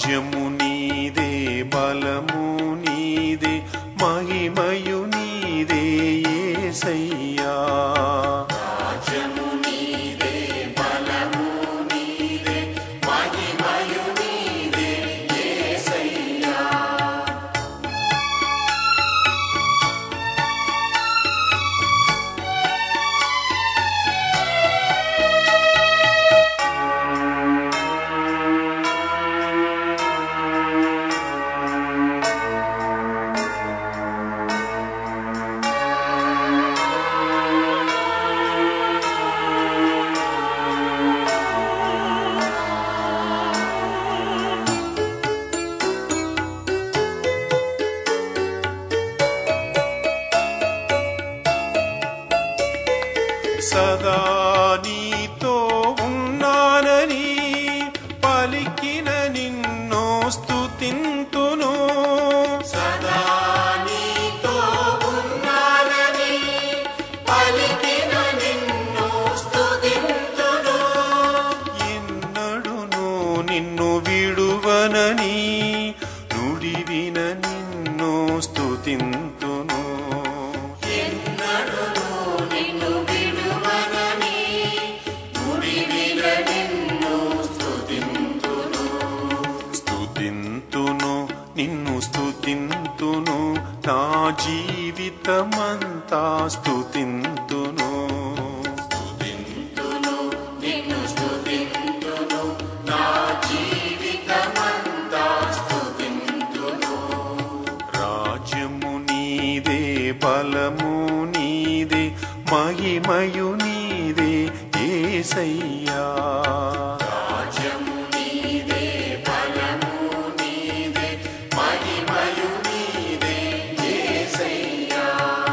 రాజ్యము నీదే బలము నీదే మహిమయు నీదే యేసయ్యా రాజ్యము నీదే బలము నీదే మహిమయు నీదే యేసయ్యా సదా నీతో ఉన్నానని పలికిన నిన్నో స్తుతింతును సదా నీతో ఉన్నానని పలికిన నిన్ను స్తుతింతును ఎన్నడును నిన్ను విడువనని నుడివిన నిన్ను స్తుతింతును ఎన్నడును నిన్ను విడువనని నుడివిన నిన్ను స్తుతింతును స్తుతింతును నిన్ను స్తుతింతును నా జీవితమంతా స్తుతింతును స్తుతింతును నిన్ను స్తుతింతును నా జీవితమంతా స్తుతింతును రాజ్యము నీదే బలము నీదే మహిమయు నీదే ఏసయ్యా రాజ్యము నీదే బలము నీదే మహిమయు నీదే యేసయ్యా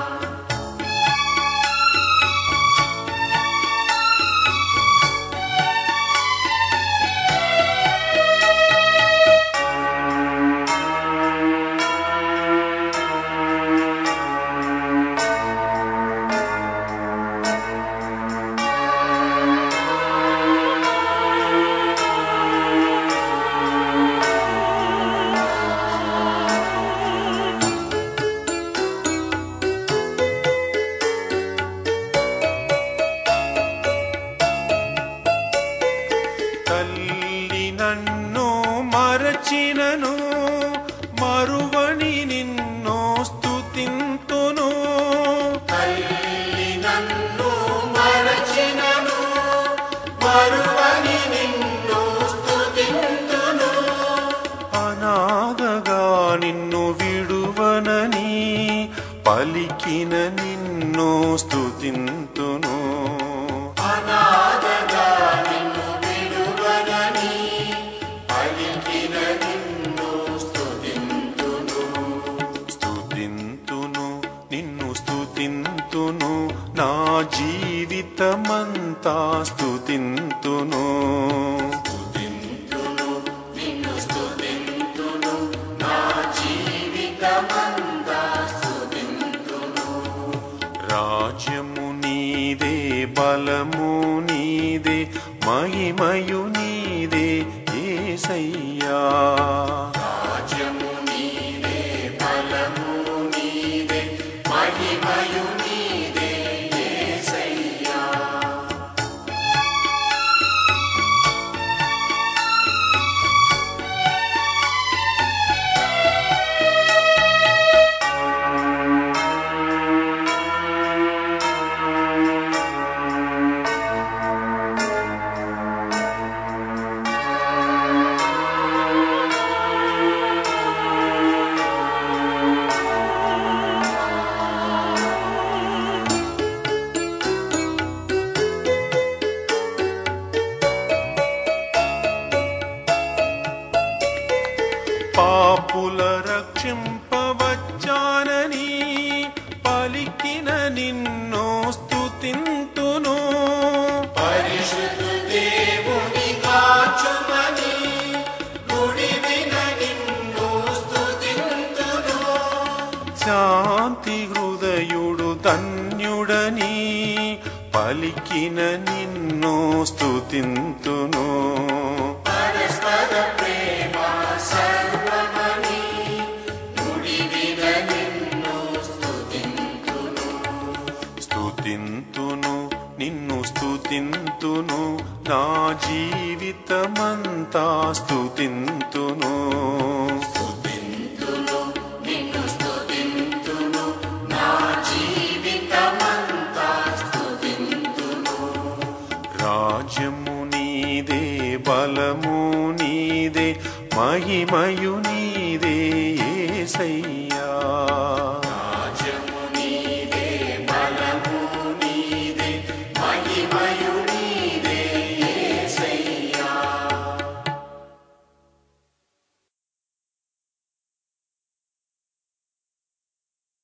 తల్లి నన్ను మరచినను మరువని నిన్ను స్తుతింతును తల్లి నన్ను మరచినను మరువని నిన్ను స్తుతింతును అనాథగా నిన్ను విడువనని పలికిన నిన్ను స్తుతింతును అనాథగా నిన్ను విడువనని పలికిన నిన్ను స్తుతింతును స్తుతింతును నిన్ను స్తుతింతును నా జీవితమంతా స్తుతింతును స్తుతింతును నిన్ను స్తుతింతును నా జీవితమంతా స్తుతింతును రాజ్యము నీదే బలము నీదే మహిమయు నీదే ఏసయ్యా రాజ్యము నీదే బలము నీదే మహిమయు నీదే యేసయ్యా పాపుల రక్షింపవచ్చానని పలికిన నిన్ను స్తుతింతును పరిశుద్ధ దేవుని కాచుమని గుడి విన నిన్ను స్తుతింతును శాంతి హృదయుడు ధన్యుడని పలికిన నిన్ను స్తుతింతును పరస్పర ఈశ్వర ప్రేమ సర్వమని నుడివిన నిన్ను స్తుతింతును స్తుతింతును నిన్ను స్తుతింతును నా జీవితమంతా స్తుతింతును స్తుతింతును నిన్ను స్తుతింతును నా జీవితమంతా స్తుతింతును రాజ్యము నీదే బలము నీదే మహిమయు నీదే యేసయ్యా